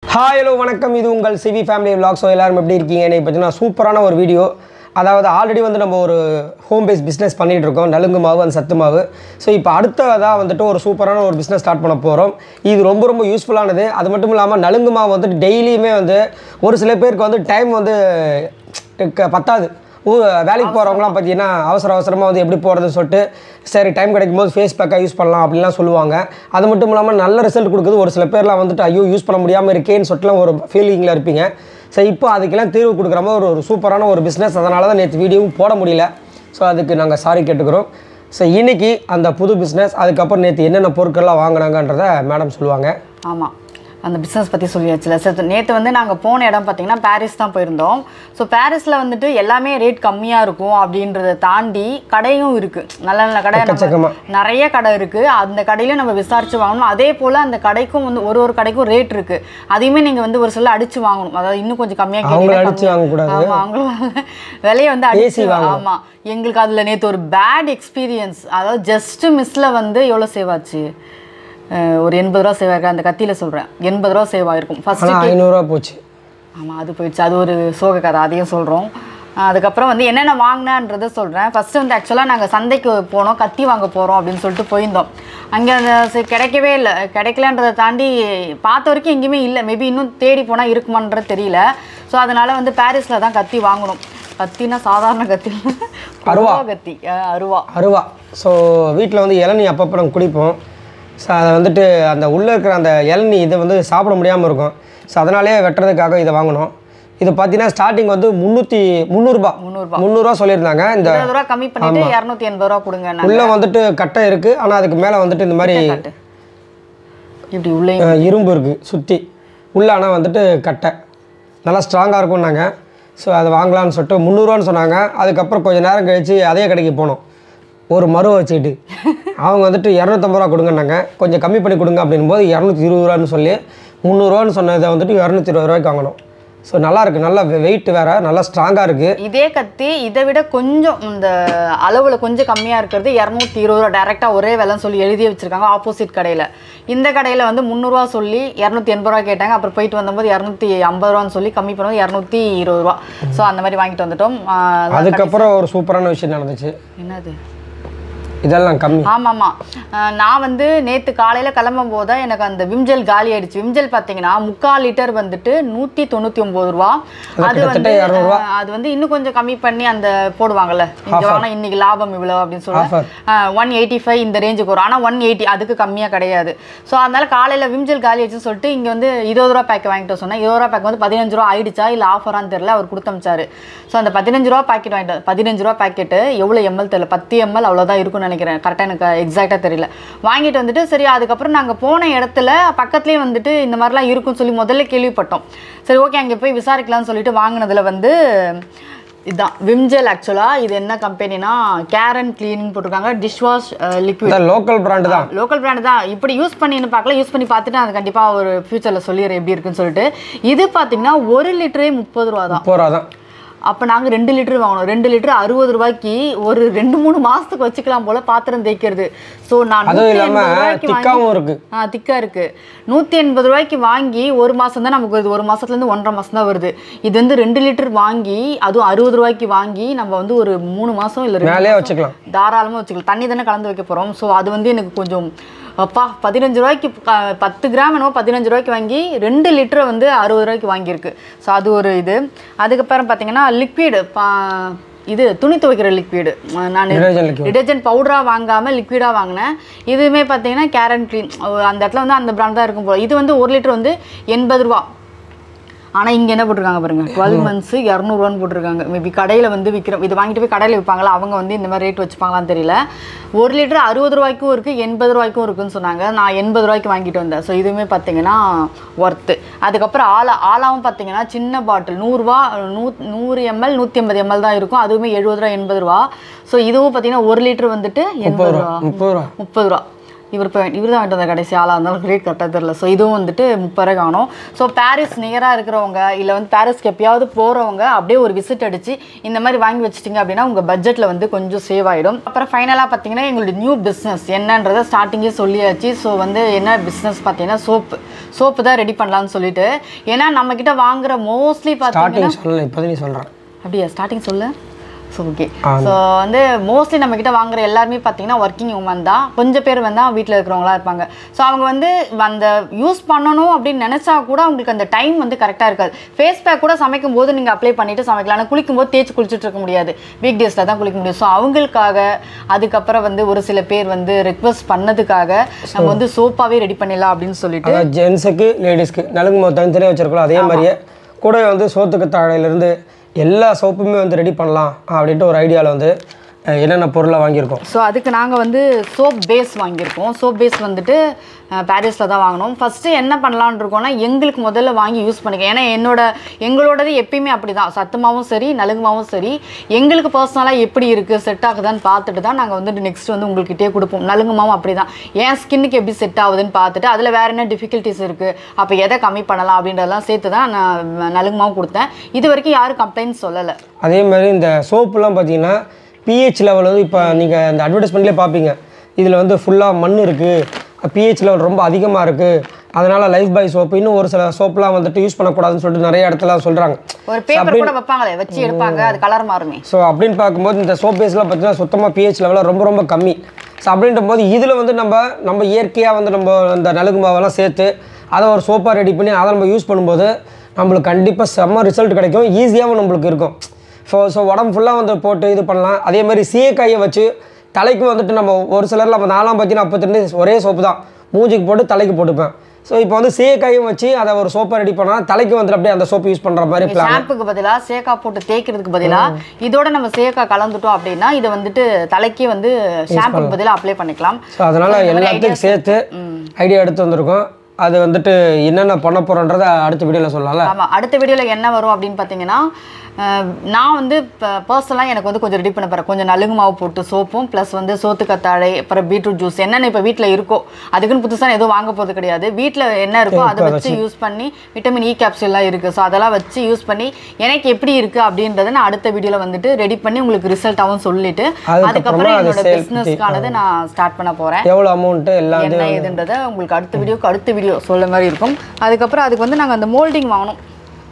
Hi hello வணக்கம் இது உங்கள் சிவி ஃபேமிலி vlog ஸோ எல்லாரும் எப்படி இருக்கீங்க இன்னைக்கு பார்த்தீங்கன்னா சூப்பரான ஒரு வீடியோ அதாவது ஆல்ரெடி வந்து நம்ம ஒரு ஹோம் பேஸ் பிஸ்னஸ் பண்ணிகிட்டு இருக்கோம் நலுங்கு மாவு அந்த சத்து மாவு ஸோ இப்போ அடுத்ததாக வந்துட்டு ஒரு சூப்பரான ஒரு பிஸ்னஸ் ஸ்டார்ட் பண்ண போகிறோம் இது ரொம்ப ரொம்ப யூஸ்ஃபுல்லானது அது மட்டும் இல்லாமல் நலுங்கு மாவு வந்துட்டு டெய்லியுமே வந்து ஒரு சில பேருக்கு வந்து டைம் வந்து க- பத்தாது ஊ வேலைக்கு போகிறவங்களாம் பார்த்தீங்கன்னா அவசர அவசரமாக வந்து எப்படி போகிறதுன்னு சொல்லிட்டு சரி டைம் கிடைக்கும் போது ஃபேஸ் பேக்காக யூஸ் பண்ணலாம் அப்படின்லாம் சொல்லுவாங்க அது மட்டும் இல்லாமல் நல்ல ரிசல்ட் கொடுக்குது ஒரு சில பேர்லாம் வந்துட்டு ஐயோ யூஸ் பண்ண முடியாமல் இருக்கேன்னு சொல்லிட்டுலாம் ஒரு ஃபீலிங்கில் இருப்பீங்க ஸோ இப்போ அதுக்கெல்லாம் தீர்வு கொடுக்குற மாதிரி ஒரு ஒரு சூப்பரான ஒரு பிஸ்னஸ் அதனால தான் நேற்று வீடியோவும் போட முடியல ஸோ அதுக்கு நாங்கள் சாரி கேட்டுக்கிறோம் ஸோ இன்னைக்கு அந்த புது பிஸ்னஸ் அதுக்கப்புறம் நேற்று என்னென்ன பொருட்கள்லாம் வாங்கினாங்கன்றத மேடம் சொல்லுவாங்க ஆமாம் அந்த பிஸ்னஸ் பற்றி சொல்லியாச்சுல சார் நேற்று வந்து நாங்கள் போன இடம் பார்த்தீங்கன்னா பாரிஸ் தான் போயிருந்தோம் ஸோ பாரிஸில் வந்துட்டு எல்லாமே ரேட் கம்மியாக இருக்கும் அப்படின்றத தாண்டி கடையும் இருக்குது நல்ல நல்ல கடை நம்ம எக்கச்சக்கமா. நிறைய கடை இருக்குது அந்த கடையிலும் நம்ம விசாரித்து வாங்கணும் அதே போல் அந்த கடைக்கும் வந்து ஒரு ஒரு கடைக்கும் ரேட் இருக்குது அதையுமே நீங்கள் வந்து ஒரு சில அடித்து வாங்கணும் அதாவது இன்னும் கொஞ்சம் கம்மியாக அவங்கள கேட்டீங்கன்னா அடிச்சு வாங்கக்கூடாது. ஆமாம் அவங்களும் விலையை வந்து பேசி அடிச்சு வாங்கணும். ஆமாம் எங்களுக்கு அதில் நேற்று ஒரு பேட் எக்ஸ்பீரியன்ஸ் அதாவது ஜஸ்ட் மிஸ்ஸில் வந்து எவ்வளோ சேவ் ஆச்சு அஹ் ஒரு எண்பது ரூபா சேவ் ஆயிருக்கு அந்த கத்தியில் சொல்கிறேன் எண்பது ரூபா சேவ் ஆயிருக்கும் ஃபர்ஸ்ட் ஆனால் ஐநூறுரூவா போச்சு ஆமாம் அது போயிடுச்சு அது ஒரு சோக கதை அதையும் சொல்கிறோம் அதுக்கப்புறம் வந்து என்னென்ன வாங்கினேன்றதை சொல்கிறேன் ஃபஸ்ட்டு வந்து ஆக்சுவலாக நாங்கள் சந்தைக்கு போனோம் கத்தி வாங்க போகிறோம் அப்படின்னு சொல்லிட்டு போயிருந்தோம் அங்கே அந்த சரி, கிடைக்கவே இல்லை கிடைக்கலன்றதை தாண்டி பார்த்த வரைக்கும் எங்கேயுமே இல்லை மேபி இன்னும் தேடி போனால் இருக்குமான்றது தெரியல ஸோ அதனால் வந்து பாரிஸில் தான் கத்தி வாங்கணும் கத்தினா சாதாரண கத்தி இல்ல. அருவா. கொடுவா கத்தி அஹ் அருவா அருவா ஸோ வீட்டில் வந்து இளநீ அப்பப்போ நாங்கள் குடிப்போம் ஸோ அதை வந்துட்டு அந்த உள்ளே இருக்கிற அந்த இளநீ இதை வந்து சாப்பிட முடியாமல் இருக்கும் ஸோ அதனாலே வெட்டுறதுக்காக இதை வாங்கினோம் இது பார்த்தீங்கன்னா ஸ்டார்டிங் வந்து முந்நூற்றி முந்நூறுபா முந்நூறுபா. முந்நூறுரூவா சொல்லியிருந்தாங்க இந்த இருபது ரூபா கம்மி பண்ணிட்டு இரநூத்தி எண்பது ரூபா கொடுங்க நான் உள்ளே வந்துட்டு கட்டை இருக்குது ஆனால் அதுக்கு மேலே வந்துட்டு இந்த மாதிரி காட்டு இப்படி உள்ளே அஹ், இரும்பு இருக்குது சுற்றி உள்ள ஆனால் வந்துட்டு கட்டை நல்லா ஸ்ட்ராங்காக இருக்கும்னாங்க ஸோ அதை வாங்கலாம்னு சொல்லிட்டு முந்நூறுவான்னு சொன்னாங்க அதுக்கப்புறம் கொஞ்சம் நேரம் கழித்து அதே கடைக்கு போனோம் ஒரு மருவை வச்சுக்கிட்டு அவங்க வந்துட்டு இரநூத்தம்பது ரூபா கொடுங்கன்னாங்க கொஞ்சம் கம்மி பண்ணி கொடுங்க அப்படின்போது இரநூத்தி இருபது ரூபான்னு சொல்லி முந்நூறுவான்னு சொன்னதை வந்துட்டு இரநூத்தி இருபது ரூபாய்க்கு வாங்கணும் ஸோ நல்லா இருக்குது நல்லா வெயிட் வேறு நல்லா ஸ்ட்ராங்காக இருக்குது இதே கத்தி இதை விட கொஞ்சம் இந்த அளவில் கொஞ்சம் கம்மியாக இருக்கிறது இரநூத்தி இருபது ரூபா டேரெக்டாக ஒரே விலைன்னு சொல்லி எழுதி வச்சிருக்காங்க ஆப்போசிட் கடையில் இந்த கடையில் வந்து முந்நூறுரூவா சொல்லி இரநூத்தி எண்பது ரூபா கேட்டாங்க அப்புறம் போயிட்டு வந்தபோது இரநூத்தி ஐம்பது ரூபான்னு சொல்லி கம்மி பண்ணும்போது இரநூத்தி இருபது ரூபா ஸோ அந்த மாதிரி வாங்கிட்டு வந்துட்டோம் ஆ, அதான் அதுக்கப்புறம் ஒரு சூப்பரான விஷயம் நடந்துச்சு என்னது இதெல்லாம் கம்மி ஆமாம்மா அஹ் நான் வந்து நேற்று காலையில் கிளம்பும் போது தான் எனக்கு அந்த விம்ஜெல் காலி ஆயிடுச்சு விம்ஜெல் பார்த்தீங்கன்னா முக்கால் லிட்டர் வந்துட்டு நூற்றி தொண்ணூற்றி ஒம்பது ரூபா அது கிட்டத்தட்ட வந்து 200 ரூபா. அஹ் அது வந்து இன்னும் கொஞ்சம் கம்மி பண்ணி அந்த போடுவாங்கல்ல இங்கே வாங்கினா இன்னைக்கு லாபம் இவ்வளோ அப்படின்னு Offer. சொல்லி ஒன் எயிட்டி ஃபைவ் இந்த ரேஞ்சுக்கு வரும் ஆனால் ஒன் எயிட்டி அதுக்கு கம்மியாக கிடையாது ஸோ அதனால காலையில் விம்ஜெல் காலி ஆயிடுச்சுன்னு சொல்லிட்டு இங்கே வந்து இருபது ரூபா பேக் வாங்கிட்டு வர சொன்னேன் இருபது ரூபா பேக் வந்து பதினஞ்சு ரூபா ஆயிடுச்சா இல்லை ஆஃபரான்னு தெரியல அவர் கொடுத்தமிச்சாரு ஸோ அந்த பதினஞ்சு ரூபா பாக்கெட் வாங்கிட்டு வந்து- பதினஞ்சு ரூபா பாக்கெட்டு எவ்வளோ எம்எல் தெரியல பத்து எம்எல் அவ்வளோதான் இருக்கும்னு நினைக்கிறேன் கரெக்டாக எனக்கு எக்ஸாக்டாக தெரியல வாங்கிட்டு வந்துட்டு சரி அதுக்கப்புறம் நாங்கள் போன இடத்துல பக்கத்துலேயே வந்துட்டு இந்த மாதிரிலாம் இருக்கும்னு சொல்லி முதல்ல கேள்விப்பட்டோம் சரி ஓகே அங்கே போய் விசாரிக்கலாம்னு சொல்லிட்டு வாங்கினதுல வந்து இதுதான் விம்ஜெல் ஆக்சுவலாக இது என்ன கம்பெனினா கேரன் க்ளீனிங் போட்டிருக்காங்க டிஷ் வாஷ் லிக்விட் இந்த லோக்கல் பிராண்டு தான் லோக்கல் பிராண்ட் தான் இப்படி யூஸ் பண்ணின்னு பார்க்கல யூஸ் பண்ணி பார்த்துட்டு அது கண்டிப்பாக ஒரு ஃபியூச்சரில் சொல்லிடுறேன் எப்படி இருக்குன்னு சொல்லிட்டு இது பார்த்தீங்கன்னா ஒரு லிட்டரே முப்பது ரூபா தான் போகிறா தான் அப்போ நாங்கள் ரெண்டு லிட்டர் வாங்கணும் ரெண்டு லிட்டர் அறுபது ரூபாய்க்கு ஒரு ரெண்டு மூணு மாதத்துக்கு வச்சுக்கலாம் போல் பாத்திரம் தேய்க்கிறது ஸோ நான் அதுவும் 180 இல்லாமல் ரூபாய்க்கு வாங்கி- திக்காவும் இருக்குது ஆ திக்காக இருக்குது நூற்றி எண்பது ரூபாய்க்கு வாங்கி ஒரு மாதம் தான் நமக்கு வருது ஒரு மாதத்துலேருந்து ஒன்றரை மாதம் தான் வருது இது வந்து ரெண்டு லிட்டர் வாங்கி அதுவும் அறுபது ரூபாய்க்கு வாங்கி நம்ம வந்து ஒரு மூணு மாதம் இல்லை ரெண்டு மேலே வச்சுக்கலாம் தாராளமாக வச்சுக்கலாம் தண்ணி தானே கலந்து வைக்க போகிறோம் ஸோ அது வந்து எனக்கு கொஞ்சம் அப்பா பதினஞ்சு ரூபாய்க்கு க- பத்து கிராம் என்னவோ பதினஞ்சு ரூபாய்க்கு வாங்கி ரெண்டு லிட்டரை வந்து அறுபது ரூபாய்க்கு வாங்கியிருக்கு ஸோ அது ஒரு இது அதுக்கப்புறம் பார்த்தீங்கன்னா லிக்விடு இது துணி துவைக்கிற லிக்விடு நான் Detergent liquid. டிடர்ஜென்ட் பவுடராக வாங்காமல் லிக்விடாக வாங்கினேன் இதுவுமே பார்த்தீங்கன்னா கேரன் க்ளீன் அந்த இடத்துல வந்து அந்த பிராண்ட் தான் இருக்கும் போல இது வந்து ஒரு லிட்டர் வந்து எண்பது ரூபா ஆனால் இங்கே என்ன போட்டிருக்காங்க பாருங்க டுவெல் மந்த்ஸ் இரநூறுவான்னு போட்டிருக்காங்க மேபி கடையில் வந்து விற்கிறோம் இது வாங்கிட்டு போய் கடையில் விற்பாங்களா அவங்க வந்து இந்த மாதிரி ரேட் வச்சுப்பாங்களான்னு தெரியல ஒரு லிட்டர் அறுபது ரூபாய்க்கும் இருக்குது எண்பது ரூபாய்க்கும் இருக்குன்னு சொன்னாங்க நான் எண்பது ரூபாய்க்கு வாங்கிட்டு வந்தேன் ஸோ இதுவுமே பார்த்தீங்கன்னா ஒர்த்து அதுக்கப்புறம் ஆலா ஆலாவும் பார்த்தீங்கன்னா சின்ன பாட்டில் நூறுரூவா நூ நூறு எம்எல் நூற்றி ஐம்பது எம்எல் தான் இருக்கும் அதுவுமே எழுபது ரூபா எண்பது ரூபா ஸோ இதுவும் பார்த்தீங்கன்னா ஒரு லிட்டர் வந்துட்டு எண்பது ரூபா முப்பது ரூபா முப்பது ரூபா இவர் இப்போ இவர் தான் வாங்கிட்டு வந்த கடைசி ஆளாக இருந்தாலும் ரேட் கரெக்டாக தெரில ஸோ இதுவும் வந்துட்டு முப்பது ரூபாய் காணும் ஸோ பாரிஸ் நியராக இருக்கிறவங்க இல்லை வந்து பாரிஸ்க்கு எப்பயாவது போகிறவங்க அப்படியே ஒரு விசிட் அடிச்சு இந்த மாதிரி வாங்கி வச்சிட்டிங்க அப்படின்னா உங்கள் பட்ஜெட்டில் வந்து கொஞ்சம் சேவ் ஆகிடும் அப்புறம் ஃபைனலாக பார்த்தீங்கன்னா எங்களுடைய நியூ பிஸ்னஸ் என்னன்றதை ஸ்டார்டிங்கே சொல்லியாச்சு ஸோ வந்து என்ன பிஸ்னஸ் பார்த்தீங்கன்னா சோப்பு சோப்பு தான் ரெடி பண்ணலாம்னு சொல்லிட்டு ஏன்னா நம்மக்கிட்ட வாங்குற மோஸ்ட்லி பார்த்தீங்கன்னா ஸ்டார்டிங் சொல்லலை இப்போ நீ சொல்கிறேன் அப்படியா ஸ்டார்டிங் சொல்லு ஸோ ஓகே ஆ. ஸோ வந்து மோஸ்ட்லி நம்ம கிட்ட வாங்குற எல்லாருமே பார்த்தீங்கன்னா ஒர்க்கிங் உமன் தான் கொஞ்சம் பேர் வந்து வீட்டில் இருக்கிறவங்களா இருப்பாங்க ஸோ அவங்க வந்து அந்த யூஸ் பண்ணணும் அப்படின்னு நினச்சா கூட அவங்களுக்கு அந்த டைம் வந்து கரெக்டாக இருக்காது ஃபேஸ் பேக் கூட சமைக்கும் போது நீங்கள் அப்ளை பண்ணிட்டு சமைக்கலாம் ஆனால் குளிக்கும் போது தேய்ச்சி குளிச்சுட்டு இருக்க முடியாது வீக் டேஸில் தான் குளிக்க முடியும் ஸோ அவங்களுக்காக அதுக்கப்புறம் வந்து ஒரு சில பேர் வந்து ரெக்வஸ்ட் பண்ணதுக்காக நம்ம வந்து சோப்பாவே ரெடி பண்ணிடலாம் அப்படின்னு சொல்லிட்டு அதாவது ஜென்ஸுக்கு லேடிஸ்க்கு நலுங்கு மாவு தனித்தனியாக வச்சிருக்கலாம் அதே மாதிரியே கூட வந்து சோத்துக்கு தாழையிலேருந்து எல்லா சோப்புமே வந்து ரெடி பண்ணலாம் அப்படின்ட்டு ஒரு ஐடியாவில் வந்து அஹ், என்னென்ன பொருளை வாங்கியிருக்கோம் ஸோ அதுக்கு நாங்கள் வந்து சோப் பேஸ் வாங்கியிருக்கோம் சோப் பேஸ் வந்துட்டு பாரிஸில் தான் வாங்கினோம் ஃபஸ்ட்டு என்ன பண்ணலான்னு இருக்கோம்னா எங்களுக்கு முதல்ல வாங்கி யூஸ் பண்ணிக்க ஏன்னா என்னோட எங்களோடது எப்பயுமே அப்படி தான் சத்துமாவும் சரி நலுங்குமாவும் சரி எங்களுக்கு பர்சனலாக எப்படி இருக்குது செட் ஆகுதான்னு பார்த்துட்டு தான் நாங்கள் வந்துட்டு நெக்ஸ்ட் வந்து உங்கள்கிட்டயே கொடுப்போம் நலுங்குமாவும் அப்படி தான் என் ஸ்கின்னுக்கு எப்படி செட் ஆகுதுன்னு பார்த்துட்டு அதில் வேறு என்ன டிஃபிகல்ட்டிஸ் இருக்குது அப்போ எதை கம்மி பண்ணலாம் அப்படின்றதெல்லாம் சேர்த்து தான் நான் நலுங்குமாவும் கொடுத்தேன் இது வரைக்கும் யாரும் கம்ப்ளைண்ட் சொல்லலை அதே மாதிரி இந்த சோப்புலாம் பார்த்தீங்கன்னா பிஹெச் லெவல் வந்து இப்போ நீங்கள் அந்த அட்வர்டைஸ்மெண்ட்லேயே பார்ப்பீங்க இதில் வந்து ஃபுல்லாக மண் இருக்குது பிஹெச் லெவல் ரொம்ப அதிகமாக இருக்குது அதனால் லைஃப் பாய் சோப்பு இன்னும் ஒரு சில சோப்புலாம் வந்துட்டு யூஸ் பண்ணக்கூடாதுன்னு சொல்லிட்டு நிறைய இடத்துல சொல்கிறாங்க ஒரு பேப்பர் கூட வைப்பாங்களே வச்சு எடுப்பாங்க அது கலர் மாறுமே ஸோ அப்படின்னு பார்க்கும்போது இந்த சோப் பேஸ்லாம் பார்த்தீங்கன்னா சுத்தமாக பிஹெச் லெவலில் ரொம்ப ரொம்ப கம்மி ஸோ அப்படின்ற போது இதில் வந்து நம்ம நம்ம இயற்கையாக வந்து நம்ம இந்த நலுங்கு மாவெல்லாம் சேர்த்து அதை ஒரு சோப்பாக ரெடி பண்ணி அதை நம்ம யூஸ் பண்ணும்போது நம்மளுக்கு கண்டிப்பாக செம்ம ரிசல்ட் கிடைக்கும் ஈஸியாகவும் நம்மளுக்கு இருக்கும் ஸோ ஸோ உடம்பு ஃபுல்லாக வந்து போட்டு இது பண்ணலாம் அதே மாதிரி சீயக்காயை வச்சு தலைக்கு வந்துட்டு நம்ம ஒரு சிலரில் நம்ம நாலாம் பார்த்தீங்கன்னா அப்போ ஒரே சோப்பு தான் மூஞ்சிக்கு போட்டு தலைக்கு போட்டுப்பேன் ஸோ இப்போ வந்து சீயக்காயும் வச்சு அதை ஒரு சோப்பை ரெடி பண்ணால் தலைக்கு வந்துட்டு அப்படியே அந்த சோப்பு யூஸ் பண்ணுற மாதிரி பிளான் ஷாம்புக்கு பதிலா சேக்கா போட்டு தேய்க்கிறதுக்கு பதிலா இதோட நம்ம சேக்கா கலந்துட்டோம் அப்படின்னா இதை வந்துட்டு தலைக்கு வந்து ஷாம்புக்கு பதிலா அப்ளை பண்ணிக்கலாம் ஸோ அதனால் எல்லாத்துக்கும் சேர்த்து ஐடியா எடுத்து வந்திருக்கோம் அது வந்துட்டு என்னென்ன பண்ண போகிறோன்றதை அடுத்த வீடியோவில் சொல்லலாம்ல ஆமா அடுத்த வீடியோல என்ன வரும் அப்படின்னு பார்த்தீங்கன்னா அஹ், நான் வந்து பர்சனலாக எனக்கு வந்து கொஞ்சம் ரெடி பண்ண போகிறேன் கொஞ்சம் நலுங்கு மாவு போட்டு சோப்பும் ப்ளஸ் வந்து சோத்து கத்தாழை அப்புறம் பீட்ரூட் ஜூஸ் என்னென்ன இப்போ வீட்டில் இருக்கோ அதுக்குன்னு புதுசாக எதுவும் வாங்க போகிறது கிடையாது வீட்டில் என்ன இருக்கோ அதை வச்சு யூஸ் பண்ணி விட்டமின் இ கேப்சூல்லாம் இருக்குது ஸோ அதெல்லாம் வச்சு யூஸ் பண்ணி எனக்கு எப்படி இருக்குது அப்படின்றத நான் அடுத்த வீடியோவில் வந்துட்டு ரெடி பண்ணி உங்களுக்கு ரிசல்ட்டாகவும் சொல்லிட்டு அதுக்கப்புறமா அதுக்கப்புறம் அதை என்னோட sale பிஸ்னஸ்க்கானது நான் ஸ்டார்ட் பண்ண போகிறேன் எவ்வளோ அமௌண்ட்டு எல்லாம் என்ன ஏதுன்றதை உங்களுக்கு அடுத்த வீடியோக்கு அடுத்த வீடியோ சொல்ல மாதிரி இருக்கும் அதுக்கப்புறம் அதுக்கு வந்து நாங்கள் அந்த மோல்டிங் வாங்கினோம்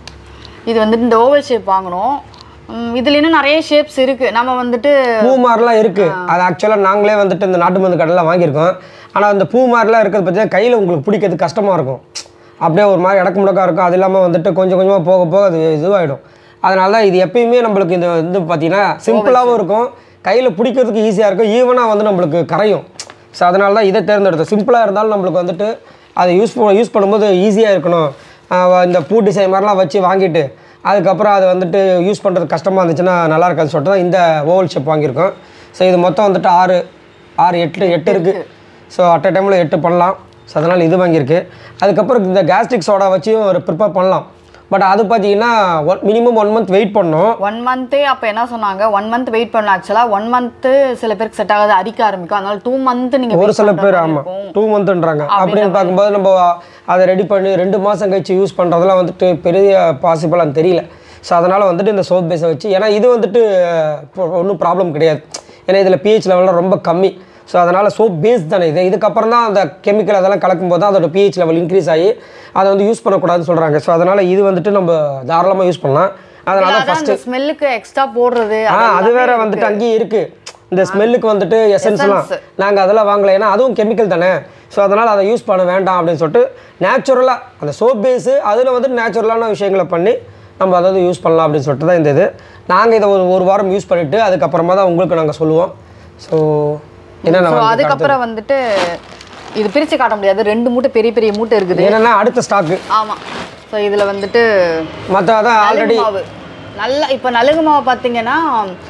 இது வந்துட்டு இந்த ஓவல் ஷேப் வாங்கினோம் உம், இதுல இன்னும் நிறைய ஷேப்ஸ் இருக்கு நம்ம வந்துட்டு பூ மாதிரிலாம் இருக்குது அது ஆக்சுவலாக நாங்களே வந்துட்டு இந்த நாட்டு மருந்து கடையில் வாங்கியிருக்கோம் ஆனால் அந்த பூ மாதிரிலாம் இருக்கிறது பார்த்தீங்கன்னா கையில் உங்களுக்கு பிடிக்கிறது கஷ்டமாக இருக்கும் அப்படியே ஒரு மாதிரி இடக்கு முடக்கா இருக்கும் அது இல்லாமல் வந்துட்டு கொஞ்சம் கொஞ்சமாக போக போக அது இதுவாகிடும் அதனால தான் இது எப்பயுமே நம்மளுக்கு இந்த வந்து பார்த்தீங்கன்னா சிம்பிளாகவும் இருக்கும் கையில் பிடிக்கிறதுக்கு ஈஸியாக இருக்கும் ஈவனாக வந்து நம்மளுக்கு கரையும் ஸோ அதனால தான் இதை தேர்ந்தெடுத்தோம் சிம்பிளாக இருந்தாலும் நம்மளுக்கு வந்துட்டு அதை யூஸ் யூஸ் பண்ணும்போது ஈஸியாக இருக்கணும் ஆஹ் இந்த பூ டிசைன் மாதிரிலாம் வச்சு வாங்கிட்டு அதுக்கப்புறம் அது வந்துட்டு யூஸ் பண்ணுறது கஷ்டமாக இருந்துச்சுன்னா நல்லா இருக்காதுன்னு சொல்லிட்டு தான் இந்த ஓவல் ஷேப் வாங்கியிருக்கோம் ஸோ இது மொத்தம் வந்துட்டு ஆறு ஆறு எட்டு எட்டு இருக்குது ஸோ அட் அ டைமில் எட்டு பண்ணலாம் ஸோ அதனால் இது வாங்கியிருக்கு அதுக்கப்புறம் இந்த கேஸ்ட்ரிக் சோடா வச்சும் ஒரு ப்ரிப்பேர் பண்ணலாம் பட் அது பார்த்தீங்கன்னா one minimum one month wait பண்ணணும் ஒன் மந்த்தே அப்போ என்ன சொன்னாங்க ஒன் மந்த் வெயிட் பண்ணலாம் ஆக்சுவலாக ஒன் மந்த்து சில பேருக்கு செட் ஆகாது அரிக்க ஆரம்பிக்கும் அதனால டூ மந்த் நீங்கள் ஒரு சில பேர் ஆமாம் டூ மந்த்ன்றாங்க அப்படின்னு பார்க்கும்போது நம்ம அதை ரெடி பண்ணி ரெண்டு மாதம் கழிச்சு யூஸ் பண்ணுறதுலாம் வந்துட்டு பெரிய பாசிபிளான்னு தெரியல ஸோ அதனால் வந்துட்டு இந்த சோப் பேஸை வச்சு ஏன்னா இது வந்துட்டு ஒன்றும் ப்ராப்ளம் கிடையாது ஏன்னா இதில் பிஹெச் லெவலில் ரொம்ப கம்மி ஸோ அதனால் சோப் பேஸ் தானே இது இதுக்கப்புறம் தான் அந்த கெமிக்கல் அதெல்லாம் கலக்கும்போது தான் அதோட பிஹெச் லெவல் இன்க்ரீஸ் ஆகி அதை வந்து யூஸ் பண்ணக்கூடாதுன்னு சொல்கிறாங்க ஸோ அதனால் இது வந்துட்டு நம்ம தாராளமாக யூஸ் பண்ணலாம் அதனால தான் அந்த ஸ்மெல்லுக்கு எக்ஸ்ட்ரா போடுறது ஆ அது வேற வந்துட்டு அங்கேயும் இருக்கு இந்த ஸ்மெல்லுக்கு வந்துட்டு எசன்ஸ்லாம் நாங்கள் அதெல்லாம் வாங்கல ஏன்னா அதுவும் கெமிக்கல் தானே ஸோ அதனால் அதை யூஸ் பண்ண வேண்டாம் அப்படின்னு சொல்லிட்டு நேச்சுரலாக அந்த சோப் பேஸு அதில் வந்துட்டு நேச்சுரலான விஷயங்களை பண்ணி நம்ம அதாவது யூஸ் பண்ணலாம் அப்படின்னு சொல்லிட்டு தான் இந்த இது நாங்கள் இதை ஒரு ஒரு வாரம் யூஸ் பண்ணிவிட்டு அதுக்கப்புறமா தான் உங்களுக்கு நாங்கள் சொல்லுவோம் ஸோ என்னென்ன ஸோ வாங்கி அதுக்கப்புறம் வந்துட்டு இது பிரிச்சு காட்ட முடியாது ரெண்டு மூட்டை பெரிய பெரிய மூட்டை இருக்குது என்னென்னா அடுத்த ஸ்டாக்கு ஆமா ஸோ இதுல வந்துட்டு மற்ற அதான் ஆல்ரெடி நலுங்கு மாவு நல்ல இப்போ நலுங்கு மாவு பார்த்தீங்கன்னா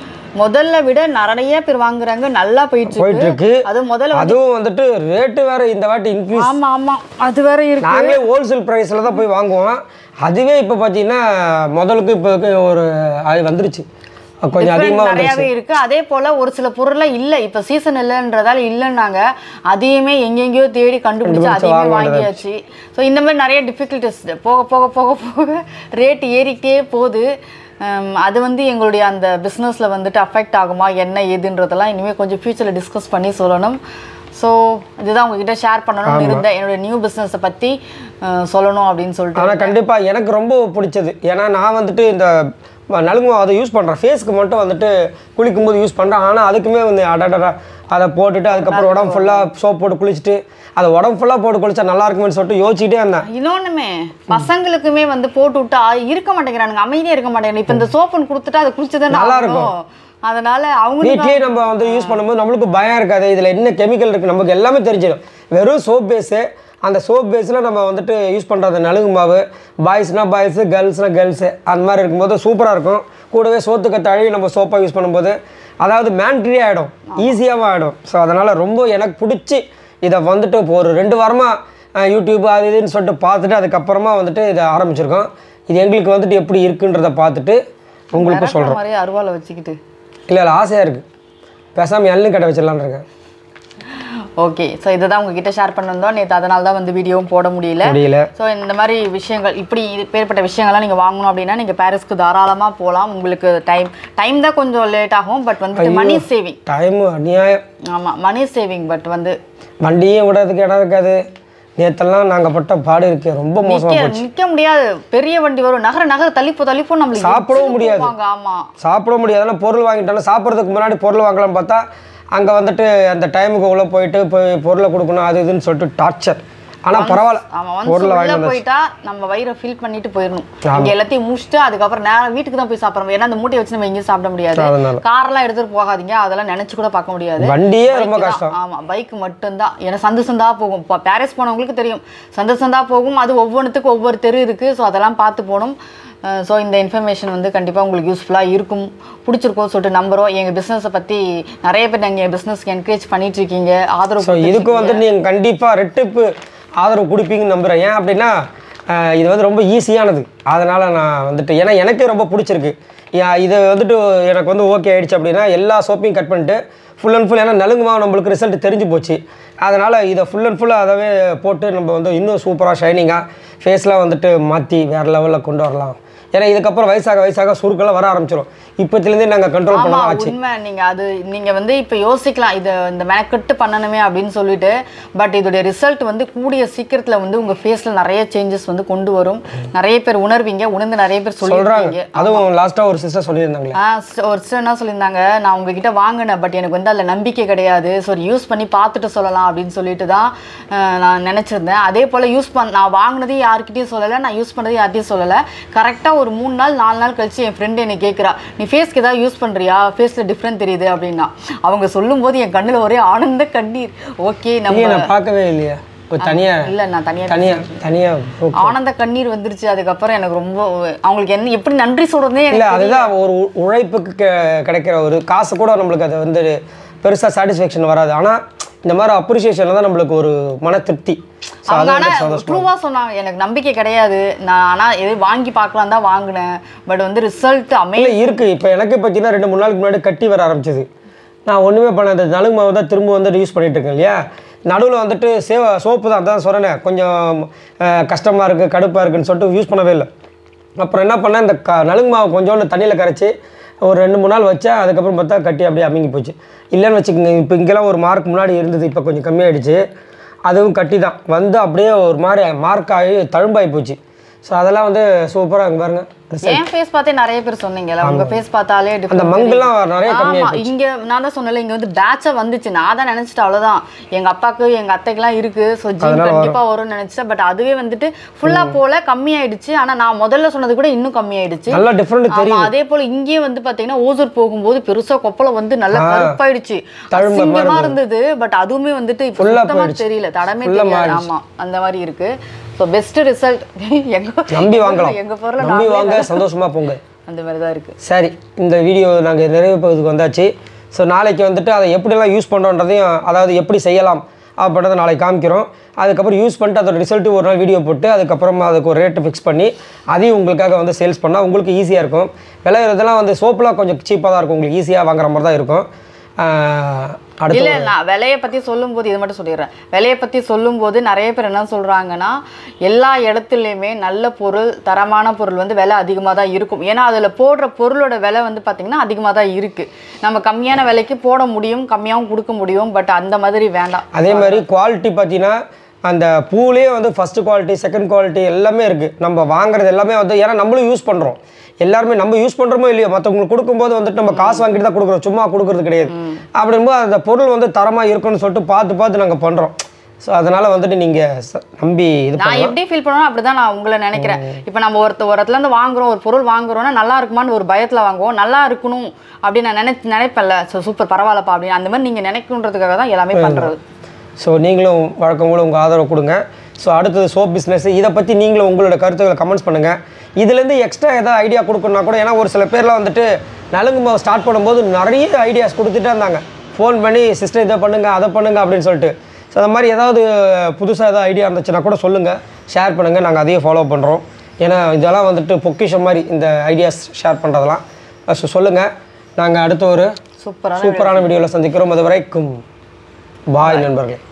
முதல்ல விட நிறைய பேர் வாங்குறாங்க நல்லா போயிட்டு போயிட்டு இருக்கு இருக்கு அது முதல்ல அதுவும் வந்துட்டு ரேட்டு வேற இந்த வாட்டி இன்க்ரீஸ் ஆமா ஆமா அது வேற இருக்கு நாங்களே ஹோல்சேல் ப்ரைஸில் தான் போய் வாங்குவோம் அதுவே இப்போ பார்த்தீங்கன்னா முதலுக்கு இப்போக்கு ஒரு அது வந்துருச்சு கொஞ்சம் Different அதிகமாக நிறையாவே இருக்கு அதே போல ஒரு சில பொருள்லாம் இல்ல இப்ப சீசன் இல்லைன்றதால இல்லைன்னாங்க அதையுமே எங்கெங்கேயோ தேடி கண்டுபிடிச்சு கண்டுபிடிச்சு அதையுமே வாங்க வாங்கியாச்சு ஸோ இந்த மாதிரி நிறைய டிஃபிகல்ட்டிஸ் போக போக போக போக ரேட் ஏறிக்கிட்டே போகுது ஹம், அது வந்து எங்களுடைய அந்த பிஸ்னஸில் வந்துட்டு அஃபெக்ட் ஆகுமா என்ன ஏதுன்றதெல்லாம் இனிமேல் கொஞ்சம் ஃப்யூச்சரில் டிஸ்கஸ் பண்ணி சொல்லணும் ஸோ இதுதான் உங்ககிட்ட ஷேர் பண்ணணும்னு இருந்தேன் என்னோட நியூ பிஸ்னஸை பற்றி சொல்லணும் அப்படின்னு சொல்லிட்டு ஆனால் கண்டிப்பாக எனக்கு ரொம்ப பிடிச்சது ஏன்னா நான் வந்துட்டு இந்த ம- நலுங்கு மாவு அதை யூஸ் பண்ணுறேன் ஃபேஸ்க்கு மட்டும் வந்துட்டு குளிக்கும்போது யூஸ் பண்ணுறேன் ஆனால் அதுக்குமே வந்து அடடடா அதை போட்டுட்டு அதுக்கப்புறம் உடம்பு ஃபுல்லாக சோப் போட்டு குளிச்சுட்டு அதை உடம்பு ஃபுல்லாக போட்டு குளிச்சா நல்லா இருக்குமேன்னு சொல்லிட்டு யோசிச்சுட்டே இருந்தேன் இன்னொன்னுமே பசங்களுக்குமே வந்து போட்டு விட்டா இருக்க மாட்டேங்கிறானுங்க அமைதியா இருக்க மாட்டேங்கிறாங்க இப்ப இந்த சோப்புன்னு கொடுத்துட்டா அதை குளிச்சுதான் நல்லா இருக்கும் அதனால அவங்களுக்கு வீட்லேயே நம்ம வந்து யூஸ் பண்ணும்போது நம்மளுக்கு பயம் இருக்காது இதில் என்ன கெமிக்கல் இருக்குது நமக்கு எல்லாமே தெரிஞ்சிடும் வெறும் சோப் பேஸு அந்த சோப் பேஸில் நம்ம வந்துட்டு யூஸ் பண்ணுறது நலுங்கு மாவு பாய்ஸ்னால் பாய்ஸு கேர்ள்ஸ்னால் கேர்ள்ஸு அந்த மாதிரி இருக்கும்போது சூப்பராக இருக்கும் கூடவே சோத்துக்க தழுவி நம்ம சோப்பாக யூஸ் பண்ணும்போது அதாவது மேண்ட்ரி ஆகிடும் ஈஸியாகவும் ஆகிடும் ஸோ அதனால் ரொம்ப எனக்கு பிடிச்சி இதை வந்துட்டு இப்போ ஒரு ரெண்டு வாரமாக யூடியூப் அது இதுன்னு சொல்லிட்டு பார்த்துட்டு அதுக்கப்புறமா வந்துட்டு இதை ஆரம்பிச்சிருக்கோம் இது எங்களுக்கு வந்துட்டு எப்படி இருக்குன்றதை பார்த்துட்டு உங்களுக்கு சொல்கிறோம் மாதிரி அருவாலை வச்சுக்கிட்டு இல்லை இல்லை ஆசையாக இருக்குது பேசாமல் எண்ணெய் கடை வச்சிடலான்னு இருக்கேன் ஓகே ஸோ இதை தான் உங்ககிட்ட ஷேர் பண்ணிருந்தோம் நேற்று அதனால தான் வந்து வீடியோவும் போட முடியல முடியல ஸோ இந்த மாதிரி விஷயங்கள் இப்படி இது பேர்பட்ட விஷயங்கள்லாம் நீங்கள் வாங்கணும் அப்படின்னா நீங்கள் பாரிஸ்க்கு தாராளமாக போகலாம் உங்களுக்கு டைம் டைம் தான் கொஞ்சம் லேட் ஆகும் பட் வந்துட்டு மணி சேவிங் டைமு அநியாயம் ஆமாம் மணி சேவிங் பட் வந்து வண்டியும் விடுறதுக்கு இடம் இருக்காது நேத்தெல்லாம் நாங்கள் பட்ட பாடு இருக்கு ரொம்ப மோசமாக நிக்க போச்சு நிக்க முடியாது பெரிய வண்டி வரும் நகர நகர தள்ளிப்போ தள்ளிப்போ நம்மளுக்கு சாப்பிடவும் எரிச்சல் முடியாது. போவாங்க, ஆமா சாப்பிட முடியாது ஆனால் பொருள் வாங்கிட்டோம்னா சாப்பிட்றதுக்கு முன்னாடி பொருள் வாங்கலாம்னு பார்த்தா அங்கே வந்துட்டு அந்த டைமுக்கு உள்ளே போயிட்டு போய் பொருளை கொடுக்கணும் அது இதுன்னு சொல்லிட்டு டார்ச்சர் ஆனால் பரவாயில்ல ஆமா ஒன்ஸ் பொருளை வாங்கி உள்ள போயிட்டா நம்ம வயிறை ஃபில் பண்ணிட்டு போயிடணும் ஆமா. இங்க எல்லாத்தையும் முடிச்சுட்டு அதுக்கப்புறம் நேரம் வீட்டுக்கு தான் போய் சாப்பிடுறோம் ஏன்னா அந்த மூட்டையை வச்சு நம்ம எங்கேயும் சாப்பிட முடியாது அதனால. கார்லாம் எடுத்துட்டு போகாதீங்க அதெல்லாம் நினைச்சு கூட பார்க்க முடியாது வண்டியே ரொம்ப Bike தான். கஷ்டம் ஆமா பைக் மட்டும்தான் ஏன்னா சந்து சந்தா போகும் இப்போ பாரிஸ் போனவங்களுக்கு தெரியும் சந்து சந்தா போகும் அது ஒவ்வொன்றுத்துக்கும் ஒவ்வொரு தெரு இருக்கு ஸோ அதெல்லாம் பார்த்து போகணும் ஸோ இந்த இன்ஃபர்மேஷன் வந்து கண்டிப்பாக உங்களுக்கு யூஸ்ஃபுல்லாக இருக்கும் பிடிச்சிருக்கோம் சொல்லிட்டு நம்புறோம் எங்கள் பிஸ்னஸை பற்றி நிறைய பேர் நீங்கள் பிஸ்னஸ்க்கு என்கரேஜ் பண்ணிட்டு இருக்கீங்க ஆதரவு ஸோ இதுக்கும் வந்து நீங்கள் கண்டிப்பாக ரெட்டிப்பு ஆதரவு கொடுப்பீங்கன்னு நம்புகிறேன் ஏன் அப்படின்னா அஹ், இது வந்து ரொம்ப ஈஸியானது அதனால் நான் வந்துட்டு ஏன்னா எனக்கே ரொம்ப பிடிச்சிருக்கு ஏன் இது வந்துட்டு எனக்கு வந்து ஓகே ஆயிடுச்சு அப்படின்னா எல்லா சோப்பையும் கட் பண்ணிட்டு ஃபுல் அண்ட் ஃபுல் ஏன்னா நலுங்குமா நம்மளுக்கு ரிசல்ட் தெரிஞ்சு போச்சு அதனால் இதை ஃபுல் அண்ட் ஃபுல்லாக அதவே போட்டு நம்ம வந்து இன்னும் சூப்பராக ஷைனிங்காக ஃபேஸ்லாம் வந்துட்டு மாற்றி வேறு லெவலில் கொண்டு வரலாம் ஏன்னா இதுக்கப்புறம் வயசாக வயசாக சுருக்கெல்லாம் வர ஆரம்பிச்சிடும் இப்போத்துலேருந்தே நாங்கள் கண்ட்ரோல் பண்ண ஆமா ஆச்சு உண்மை நீங்க அது நீங்க வந்து இப்ப யோசிக்கலாம் இதை இந்த மெனக்கெட்டு பண்ணணுமே அப்படின்னு சொல்லிட்டு பட் இதோடைய ரிசல்ட் வந்து கூடிய சீக்கிரத்துல வந்து உங்க ஃபேஸ்ல நிறைய சேஞ்சஸ் வந்து கொண்டு வரும் நிறைய பேர் உணர்வீங்க உணர்ந்து நிறைய பேர் சொல்கிறாங்க சொல்லிருக்கீங்க அதுவும் லாஸ்ட்டாக ஒரு சிஸ்டர் சொல்லியிருந்தாங்களே ஆ ஸ்- ஒரு சிஸ்டர் என்ன சொல்லியிருந்தாங்க நான் உங்ககிட்ட வாங்கினேன் பட் எனக்கு வந்து அதில் நம்பிக்கை கிடையாது ஸோ யூஸ் பண்ணி பார்த்துட்டு சொல்லலாம் அப்படின்னு சொல்லிட்டு தான் அஹ், நான் நினச்சிருந்தேன் அதே போல் யூஸ் பண்ண நான் வாங்கினதையும் யார்கிட்டயும் சொல்லலை நான் யூஸ் பண்ணதையும் யார்கிட்டயும் சொல்லலை கரெக்டாக ஒரு மூணு நாள் நாலு நாள் கழிச்சு என் ஃப்ரெண்டு என்னை கேட்குறா நீ ஃபேஸ்க்கு ஏதாவது யூஸ் பண்ணுறியா ஃபேஸில் டிஃப்ரெண்ட் தெரியுது அப்படின்னா அவங்க சொல்லும்போது என் கண்ணில் ஒரே ஆனந்த கண்ணீர் ஓகே நீங்க நம்ம நான் பார்க்கவே இல்லையா ஒரு தனியாக இல்லை நான் தனியாக தனியாக தனியாக ஆனந்த கண்ணீர் வந்துருச்சு அதுக்கப்புறம் எனக்கு ரொம்ப அவங்களுக்கு என்ன எப்படி நன்றி சொல்கிறதே இல்லை அதுதான் ஒரு உ- உழைப்புக்கு கெ- கிடைக்கிற ஒரு காசு கூட நம்மளுக்கு அது வந்து பெருசாக சாட்டிஸ்ஃபேக்ஷன் வராது ஆனால் இந்த மாதிரி அப்ரிசியேஷனில் தான் நம்மளுக்கு ஒரு மன திருப்தி ஸோ அவங்க அது ஆனா வந்து சந்தோஷம் ட்ரூவா சொன்னாங்க எனக்கு நம்பிக்கை கிடையாது நான் ஆனா எது வாங்கி பார்க்கலாம் தான் வாங்கினேன் பட் வந்து ரிசல்ட் அமே இல்லை இருக்குது இப்போ எனக்கு பார்த்தீங்கன்னா ரெண்டு மூணு நாளுக்கு முன்னாடி கட்டி வர ஆரம்பிச்சது நான் ஒன்றுமே பண்ண அந்த நலுங்கு மாவு தான் திரும்ப வந்து யூஸ் பண்ணிட்டு இருக்கேன் இல்லையா நடுவில் வந்துட்டு சேவ சோப்பு தான் அதான் சொன்னேன் கொஞ்சம் கஷ்டமாக இருக்குது கடுப்பாக இருக்குன்னு சொல்லிட்டு யூஸ் பண்ணவே இல்லை அப்புறம் என்ன பண்ணேன் இந்த க நலுங்கு மாவு கொஞ்சோண்டு தண்ணியில் கரைச்சி ஒரு ரெண்டு மூணு நாள் வச்சேன் அதுக்கப்புறம் பார்த்தா கட்டி அப்படியே அமுங்கி போச்சு இல்லைன்னு வச்சுக்கோங்க இப்போ இங்கெல்லாம் ஒரு மார்க் முன்னாடி இருந்தது இப்போ கொஞ்சம் கம்மியாயிடுச்சு அதுவும் கட்டி தான் வந்து அப்படியே ஒரு மாதிரி மார்க் ஆகி தழும்பாகி போச்சு ஸோ அதெல்லாம் வந்து சூப்பராக அங்கே பாருங்க என் ஃபேஸ் பார்த்தே நிறைய பேர் சொன்னீங்கல்ல உங்க ஃபேஸ் பார்த்தாலே அந்த different மங்கெல்லாம் நிறைய ஆமா கம்மியாகி இங்க நான் தான் சொன்னல இங்க வந்து பேட்சா வந்துச்சு நான் தான் நினைச்சிட்டேன் அவ்வளவுதான் எங்க அப்பாக்கு எங்க அத்தைக்கெல்லாம் இருக்கு ஸோ ஜீன் கண்டிப்பா வரும்னு நினைச்சேன் பட் அதுவே வந்துட்டு ஃபுல்லா போல கம்மியாயிடுச்சு ஆனா நான் முதல்ல சொன்னது கூட இன்னும் கம்மியாயிடுச்சு நல்லா டிஃப்ரெண்ட் ஆமா தெரியும் அதே போல இங்கேயே வந்து பாத்தீங்கன்னா ஓசூர் போகும்போது பெருசா கொப்பளை வந்து நல்லா கருப்பாயிடுச்சு தழும்பு மாதிரி அசிங்கமா இருந்தது பட் அதுவுமே வந்துட்டு இப்போ Full ஆ சுத்தமா போயிடுச்சு. தெரியல தடமே Full ஆ தெரியாது மாறிடுச்சு. ஆமா அந்த மாதிரி இருக்கு ஸோ பெஸ்ட் ரிசல்ட் எங்க நம்பி வாங்கலாம் எங்க பொருளை நம்பி நாங்களே வாங்க சந்தோஷமா போங்க அந்த மாதிரி தான் இருக்கு சரி இந்த வீடியோ நாங்கள் நிறைவு பகுதிக்கு வந்தாச்சு ஸோ நாளைக்கு வந்துட்டு அதை எப்படிலாம் யூஸ் பண்ணுறோன்றதையும் அதாவது எப்படி செய்யலாம் அப்படின்றத நாளைக்கு காமிக்கிறோம் அதுக்கப்புறம் யூஸ் பண்ணிட்டு அதோட ரிசல்ட்டு ஒரு நாள் வீடியோ போட்டு அதுக்கப்புறமா அதுக்கு ஒரு ரேட்டு ஃபிக்ஸ் பண்ணி அதையும் உங்களுக்காக வந்து சேல்ஸ் பண்ணால் உங்களுக்கு ஈஸியாக இருக்கும் விலை இதெல்லாம் வந்து சோப்புலாம் கொஞ்சம் சீப்பாக தான் இருக்கும் உங்களுக்கு ஈஸியாக வாங்குற மாதிரி தான் இருக்கும் ஆஹ் அடுத்து இல்ல நான் விலையை பத்தி சொல்லும்போது இது மட்டும் சொல்லிடுறேன் விலையை பத்தி சொல்லும்போது நிறைய பேர் என்ன சொல்றாங்கன்னா எல்லா இடத்துலையுமே நல்ல பொருள் தரமான பொருள் வந்து விலை அதிகமாக தான் இருக்கும் ஏன்னா அதுல போடுற பொருளோட விலை வந்து பாத்தீங்கன்னா அதிகமாக தான் இருக்கு நம்ம கம்மியான விலைக்கு போட முடியும் கம்மியாகவும் கொடுக்க முடியும் பட் அந்த மாதிரி வேண்டாம் அதே மாதிரி குவாலிட்டி பார்த்தீங்கன்னா அந்த பூலேயே வந்து ஃபஸ்ட்டு குவாலிட்டி செகண்ட் குவாலிட்டி எல்லாமே இருக்குது நம்ம வாங்குறது எல்லாமே வந்து ஏன்னா நம்மளும் யூஸ் பண்ணுறோம் எல்லாருமே நம்ம யூஸ் பண்ணுறோமோ இல்லையோ மற்றவங்களுக்கு கொடுக்கும்போது வந்துட்டு நம்ம காசு வாங்கிட்டு தான் கொடுக்குறோம் சும்மா கொடுக்குறது கிடையாது அப்படிங்கும்போது அந்த பொருள் வந்து தரமாக இருக்குன்னு சொல்லிட்டு பார்த்து பார்த்து நாங்கள் பண்ணுறோம் ஸோ அதனால் வந்துட்டு நீங்கள் நம்பி இது நான் எப்படி ஃபீல் பண்ணுவேன் அப்படிதான் நான் உங்களை நினைக்கிறேன் இப்போ நம்ம ஒருத்த ஒரு இடத்துல இருந்து வாங்குறோம் ஒரு பொருள் வாங்குறோம்னா நல்லா இருக்குமான்னு ஒரு பயத்துல வாங்குவோம் நல்லா இருக்கணும் அப்படின்னு நான் நினை நினைப்பேன்ல ஸோ சூப்பர் பரவாயில்லப்பா அப்படின்னு அந்த மாதிரி நீங்க நினைக்கணுன்றதுக்காக தான் எல்லாமே பண்றது ஸோ நீங்களும் வழக்கம் போல உங்கள் ஆதரவு கொடுங்க ஸோ அடுத்தது சோப் பிஸ்னஸ் இதை பற்றி நீங்களும் உங்களோட கருத்துக்களை கமெண்ட்ஸ் பண்ணுங்கள் இதுலேருந்து எக்ஸ்ட்ரா ஏதாவது ஐடியா கொடுக்கணும்னா கூட ஏன்னா ஒரு சில பேர்லாம் வந்துட்டு நலுங்கு மாவு ஸ்டார்ட் பண்ணும்போது நிறைய ஐடியாஸ் கொடுத்துட்டே இருந்தாங்க ஃபோன் பண்ணி சிஸ்டர் இதை பண்ணுங்க அதை பண்ணுங்க அப்படின்னு சொல்லிட்டு ஸோ அந்த மாதிரி ஏதாவது புதுசாக ஏதாவது ஐடியா இருந்துச்சுன்னா கூட சொல்லுங்கள் ஷேர் பண்ணுங்கள் நாங்கள் அதையே ஃபாலோ பண்ணுறோம் ஏன்னா இதெல்லாம் வந்துட்டு பொக்கிஷம் மாதிரி இந்த ஐடியாஸ் ஷேர் பண்ணுறதெல்லாம் ஸோ சொல்லுங்கள் நாங்கள் அடுத்த ஒரு சூப்பரான சூப்பரான வீடியோவில் சந்திக்கிறோம் அது வரைக்கும் பாய் நண்பர்களே